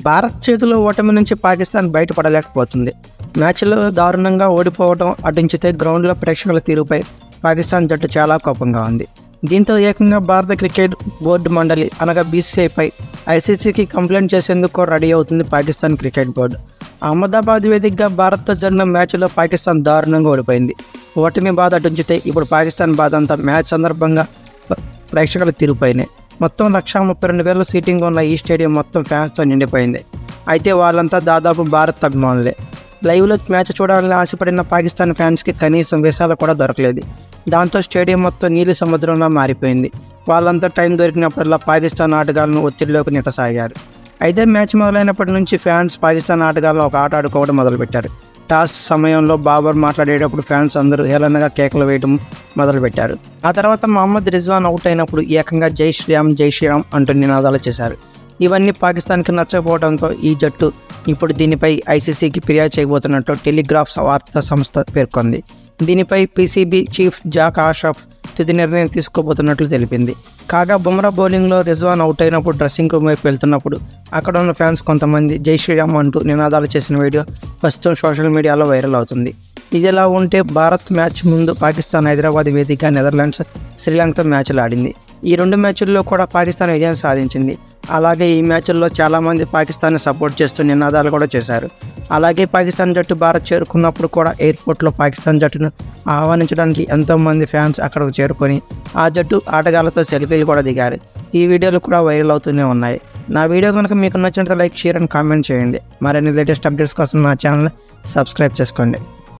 భారత్ చేతిలో ఓటమి నుంచి పాకిస్తాన్ బయటపడలేకపోతుంది మ్యాచ్లో దారుణంగా ఓడిపోవడం అటుంచితే గ్రౌండ్లో ప్రేక్షకుల తీరుపై పాకిస్తాన్ జట్టు చాలా కోపంగా ఉంది దీంతో ఏకంగా భారత క్రికెట్ బోర్డు మండలి అనగా బీసీఐపై ఐసీసీకి కంప్లైంట్ చేసేందుకు రెడీ అవుతుంది పాకిస్తాన్ క్రికెట్ బోర్డు అహ్మదాబాద్ వేదికగా భారత్తో జరిగిన మ్యాచ్లో పాకిస్తాన్ దారుణంగా ఓడిపోయింది ఓటమి బాధ అటుంచితే ఇప్పుడు పాకిస్తాన్ బాధ అంతా మ్యాచ్ సందర్భంగా ప్ర- ప్రేక్షకుల తీరుపైనే మొత్తం లక్ష ముప్పై రెండు వేల సీటింగ్ ఉన్న ఈ స్టేడియం మొత్తం ఫ్యాన్స్తో నిండిపోయింది అయితే వాళ్ళంతా దాదాపు భారత్ అభిమానులే లైవ్లో మ్యాచ్ చూడాలని ఆశపడిన పాకిస్తాన్ ఫ్యాన్స్కి కనీసం వీసాలు కూడా దొరకలేదు దాంతో స్టేడియం మొత్తం నీలి సముద్రంలో మారిపోయింది వాళ్ళంతా టైం దొరికినప్పుడల్లా పాకిస్తాన్ ఆటగాళ్లను ఒత్తిడిలోకి నెట్టసాగారు అయితే మ్యాచ్ మొదలైనప్పటి నుంచి ఫ్యాన్స్ పాకిస్తాన్ ఆటగాళ్ళు ఒక ఆట ఆడుకోవడం మొదలుపెట్టారు టాస్ సమయంలో బాబర్ మాట్లాడేటప్పుడు ఫ్యాన్స్ అందరూ హేళనగా కేకలు వేయడం మొదలుపెట్టారు ఆ తర్వాత మహమ్మద్ రిజ్వాన్ అవుట్ అయినప్పుడు ఏకంగా జై శ్రీరామ్ జై శ్రీరామ్ అంటూ నినాదాలు చేశారు ఇవన్నీ పాకిస్తాన్కి నచ్చకపోవడంతో ఈ జట్టు ఇప్పుడు దీనిపై ఐసీసీకి ఫిర్యాదు చేయబోతున్నట్టు టెలిగ్రాఫ్ వార్తా సంస్థ పేర్కొంది దీనిపై పీసీబీ చీఫ్ జాక్ ఆషఫ్ తుది నిర్ణయం తీసుకోబోతున్నట్లు తెలిపింది కాగా బుమ్రా బౌలింగ్లో రిజ్వాన్ అవుట్ అయినప్పుడు డ్రెస్సింగ్ రూమ్ వైపు వెళ్తున్నప్పుడు అక్కడ ఉన్న ఫ్యాన్స్ కొంతమంది జై శ్రీరామ్ అంటూ నినాదాలు చేసిన వీడియో ప్రస్తుతం సోషల్ మీడియాలో వైరల్ అవుతుంది ఇదిలా ఉంటే భారత్ మ్యాచ్ ముందు పాకిస్తాన్ హైదరాబాద్ వేదిక నెదర్లాండ్స్ శ్రీలంకతో మ్యాచ్లు ఆడింది ఈ రెండు మ్యాచ్ల్లో కూడా పాకిస్తాన్ విజయం సాధించింది అలాగే ఈ మ్యాచ్ల్లో చాలామంది పాకిస్తాన్ని సపోర్ట్ చేస్తూ నినాదాలు కూడా చేశారు అలాగే పాకిస్తాన్ జట్టు భారత్ చేరుకున్నప్పుడు కూడా ఎయిర్పోర్ట్లో పాకిస్తాన్ జట్టును ఆహ్వానించడానికి ఎంతోమంది ఫ్యాన్స్ అక్కడికి చేరుకొని ఆ జట్టు ఆటగాళ్లతో సెల్ఫీలు కూడా దిగారు ఈ వీడియోలు కూడా వైరల్ అవుతూనే ఉన్నాయి నా వీడియో కనుక మీకు నచ్చినట్లయితే లైక్ షేర్ అండ్ కామెంట్ చేయండి మరిన్ని లేటెస్ట్ అప్డేట్స్ కోసం నా ఛానల్ సబ్స్క్రైబ్ చేసుకోండి